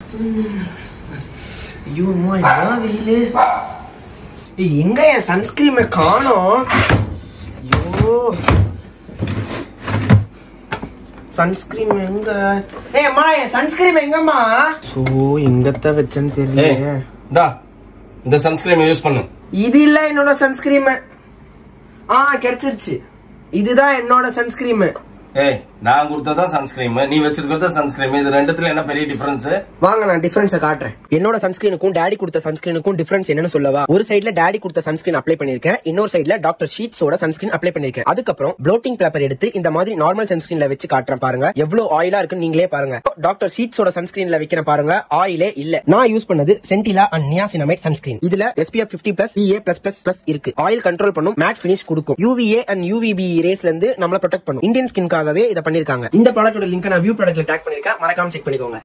ஐயோ அம்மா என்ன வெயிலு ஏய், எங்க என் சன்ஸ்கிரீமை காணோம் ஐயோ சன்ஸ்கிரீம் எங்க ஏய் அம்மா என் சன்ஸ்கிரீம் எங்கம்மா சோ எங்கத்த வச்சேன்னு ஏய் தெரியல இந்தா இந்த சன்ஸ்கிரீம் யூஸ் பண்ணு இது இல்ல என்னோட சன்ஸ்கிரீம் ஆ கிடைச்சிருச்சு இதுதான் என்னோட சன்ஸ்கிரீம் ஏய் நான் கொடுத்ததான் சன்ஸ்கிரீம் நீ வச்சிருக்கிறத சன்ஸ்கிரீம் இது ரெண்டுத்துல என்ன பெரிய டிஃபரன்ஸ் வாங்க நான் டிஃபரன்ஸை காட்டுறேன் என்னோட சன்ஸ்கிரீனுக்கும் டாடி கொடுத்த சன்ஸ்கிரீனுக்கும் டிஃபரன்ஸ் என்னன்னு சொல்லவா ஒரு சைடுல டாடி கொடுத்த சன்ஸ்கிரீன் அப்ளை பண்ணிருக்கேன் இன்னொரு சைடுல டாக்டர் ஷீட்ஸோட சன்ஸ்கிரீன் அப்ளை பண்ணிருக்கேன் அதுக்கப்புறம் ப்ளோட்டிங் பேப்பர் எடுத்து இந்த மாதிரி நார்மல் சன்ஸ்கிரீன்ல வச்சு காட்டுறேன் பாருங்க எவ்வளவு ஆயிலா இருக்குன்னு நீங்களே பாருங்க டாக்டர் ஷீட்ஸோட சன்ஸ்கிரீன்ல வைக்கிற பாருங்க ஆயிலே இல்ல நான் யூஸ் பண்ணது சென்டிலா அண்ட் நியாசினமைட் சன்ஸ்கிரீன் இதுல SPF 50 plus PA plus plus plus இருக்கு ஆயில் கண்ட்ரோல் பண்ணும் மேட் ஃபினிஷ் கொடுக்கும் UVA அண்ட் UVB ரேஸ்ல இருந்து நம்மள ப்ரொடெக்ட் பண்ணும் இந்தியன் ஸ்கின்காகவே இதை பண்ணிருக்காங்க இந்த ப்ராடக்ட்டோட லிங்க் நான் வியூ ப்ராடக்ட்ல டேக் பண்ணிருக்கேன் மறக்காம செக் பண்ணிக்கோங்க